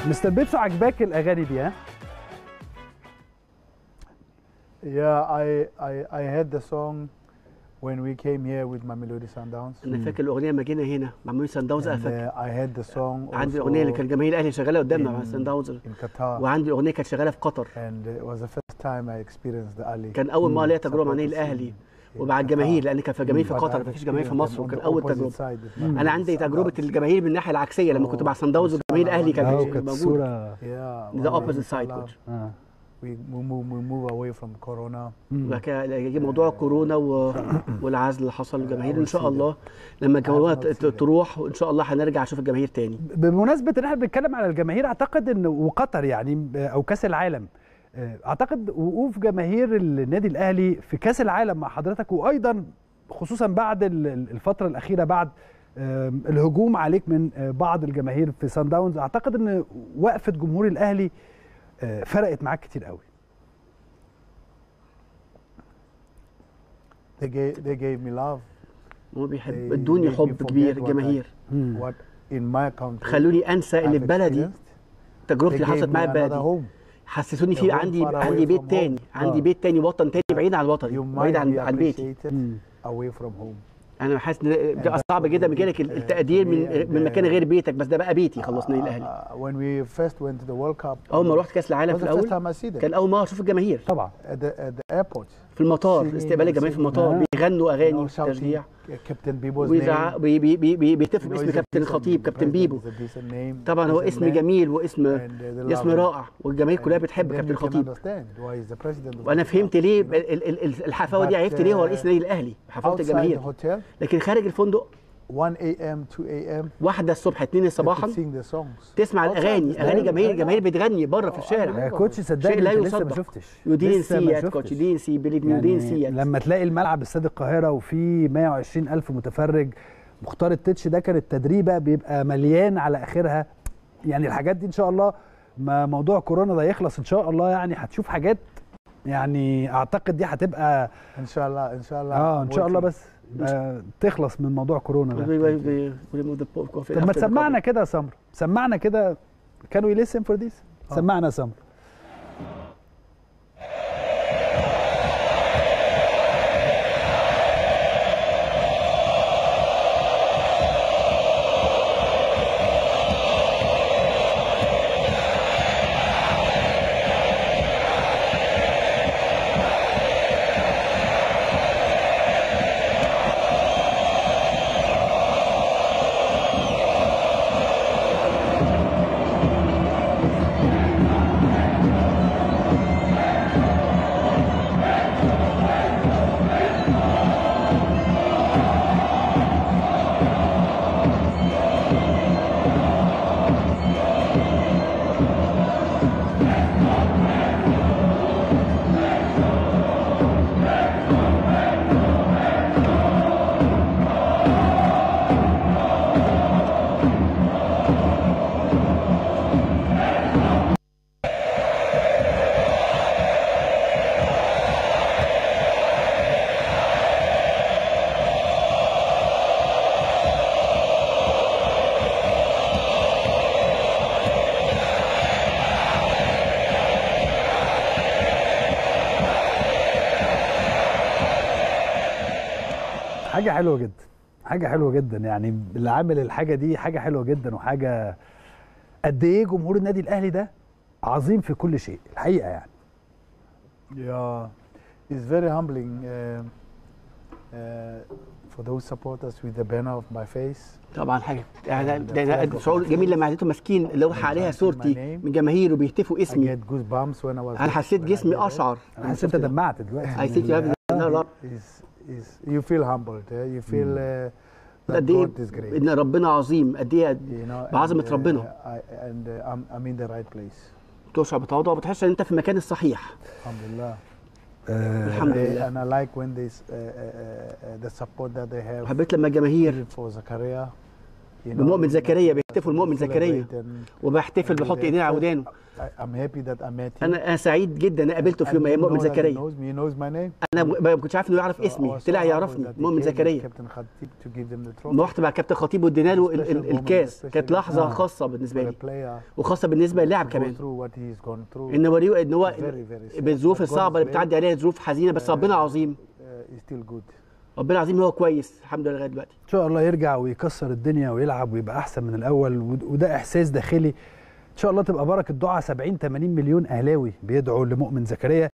مستر بيتسو عجباك الاغاني دي ها Yeah, I, I, I had the song when we came here with Mamelodi Sundowns. انا فاكر الاغنيه لما جينا هنا مع ميمي سان داونز انا And, فاكر uh, I had the song عندي also الاغنيه اللي كان جماهير الاهلي شغاله قدامنا مع in- سان داونز in Qatar. وعندي اغنيه كانت شغاله في قطر And it was the first time I experienced the Ali. كان اول مره ليا تجربه مع النادي supporters الاهلي in ومع Qatar. الجماهير لان كان في جماهير في But قطر I've ما فيش جماهير في experienced مصر them on وكان the اول opposite تجربه side with Mm. Mamelodi انا عندي تجربه Sundowns. الجماهير من الناحيه العكسيه لما كنت مع سان داونز والجماهير الاهلي اه كان وكانت موجود الصوره Yeah, ذا well, اوبوزيت inshallah, سايد اه we, we, move, we move away from Corona. مم. وبعد كده جه موضوع كورونا و... والعزل اللي حصل للجماهير ان شاء الله لما الكورونا not seen it. تروح وان شاء الله هنرجع نشوف الجماهير تاني بمناسبه ان احنا بنتكلم على الجماهير اعتقد ان وقطر يعني او كاس العالم اعتقد وقوف جماهير النادي الاهلي في كاس العالم مع حضرتك وايضا خصوصا بعد ال- ال- الفتره الاخيره بعد آم، الهجوم عليك من آه، بعض الجماهير في سان داونز اعتقد ان وقفه جمهور الاهلي آه، فرقت معاك كتير قوي They gave, they gave me love. هم بيحب They ادوني make me حب forget كبير what I- الجماهير What in my country خلوني انسى اللي I've في بلدي experienced. تجربتي They اللي حصلت gave معايا me في another بلدي home. حسسوني The في home عندي far away عندي بيت from تاني home. عندي آه. بيت تاني وطن تاني بعيد عن You وطني بعيد might عن be عن بيتي appreciated مم. away from home. انا حاسس ان ده that's صعب what جدا they من جالك did, uh, التقدير to me من and, من مكان uh, غير بيتك بس ده بقى بيتي خلاص نادي الاهلي Uh, when we first went to the World Cup, اول ما رحت كاس it العالم was في the first الاول time I see them كان اول مره اشوف الجماهير طبعا at the, at the airport. في المطار singing استقبال and الجماهير في singing. المطار آه. بيغنوا You اغاني know, shouting تشجيع Captain Bibo's ويزعق name. بي بي بي بي You بيهتفوا know, باسم he's a كابتن decent- الخطيب the كابتن president بيبو is a decent name, طبعا هو decent اسم man, جميل واسم and, uh, they اسم love him. رائع والجماهير كلها And بتحب then كابتن you can الخطيب understand why he's the president of وانا the فهمت club, ليه you know. ال- ال- ال- الحفاوه دي But, عرفت ليه هو uh, رئيس النادي الاهلي حفاوه Outside the الجماهير hotel, لكن خارج الفندق 1 a.m., 2 a.m., واحده الصبح 2 they could صباحا sing the songs. تسمع Outside الاغاني the اغاني hotel. جماهير جماهير بتغني بره في الشارع يا كوتش صدقني شيء لا انت لسه ما يصدق. شفتش يو دينت لسه ما سي ات كوتش شفتش. يو دينت سي بليف يو دينت سي يعني لما تلاقي الملعب استاد القاهره وفي 120 الف متفرج مختار التتش ده كانت تدريبه بيبقى مليان على اخرها يعني الحاجات دي ان شاء الله ما موضوع كورونا ده يخلص ان شاء الله يعني هتشوف حاجات يعني اعتقد دي هتبقى ان شاء الله ان شاء الله اه ان شاء الله working. بس آه تخلص من موضوع كورونا ده طب ما تسمعنا كده يا سمر سمعنا كده كان وي ليسن فور ذيس آه. سمعنا يا سمر حاجه حلوه جدا حاجه حلوه جدا يعني اللي عامل الحاجه دي حاجه حلوه جدا وحاجه قد ايه جمهور النادي الاهلي ده عظيم في كل شيء الحقيقه يعني Yeah, it's very humbling uh, uh, for those supporters with the banner of my face. طبعا حاجه يعني ده ده شعور جميل لما عدته ماسكين لوحه عليها صورتي من جماهير وبيهتفوا I اسمي get goosebumps when I was. انا حسيت when I جسمي did it. اشعر انا حاسس انت دمعت دلوقتي I think you have لا لا Is is you feel humbled? Uh, you feel uh, that قد ايه God is great. ان ربنا عظيم قد ايه You know, بعظمه and, uh, ربنا I, and uh, I'm, I'm in the right place. تشعر بتواضع وبتحس ان انت في المكان الصحيح Alhamdulillah. الحمد And, they, لله and I like when they s- uh, uh, uh, the support that they have حبيت لما الجماهير for Zakaria. you know, بمؤمن زكريا to بيحتفل مؤمن زكريا celebrate and- وبحتفل and do بحط that. ايدينا على So, ودانه I- I'm happy that I met him. انا انا سعيد جدا ان قابلته في I يوم من didn't ايام مؤمن know that he زكريا knows me. He knows my name. انا ما كنتش عارف انه يعرف So I اسمي was so طلع humbled يعرفني that he مؤمن came with زكريا Captain Khatib to give them the trophy. ما رحت مع كابتن خطيب وادينا له ال- ال- Special moment, الكاس especially كانت لحظه آه. خاصه بالنسبه For لي a player وخاصه بالنسبه للاعب to go كمان through what he's gone through ان وريه ان هو Very, very sad. بالظروف But God الصعبه is اللي بتعدي عليها ظروف حزينه بس ربنا عظيم uh, is still good. ربنا عظيم هو كويس الحمد لله لغايه دلوقتي ان شاء الله يرجع ويكسر الدنيا ويلعب ويبقى احسن من الاول ود- وده احساس داخلي ان شاء الله تبقى بركه دعاء 70 80 مليون اهلاوي بيدعوا لمؤمن زكريا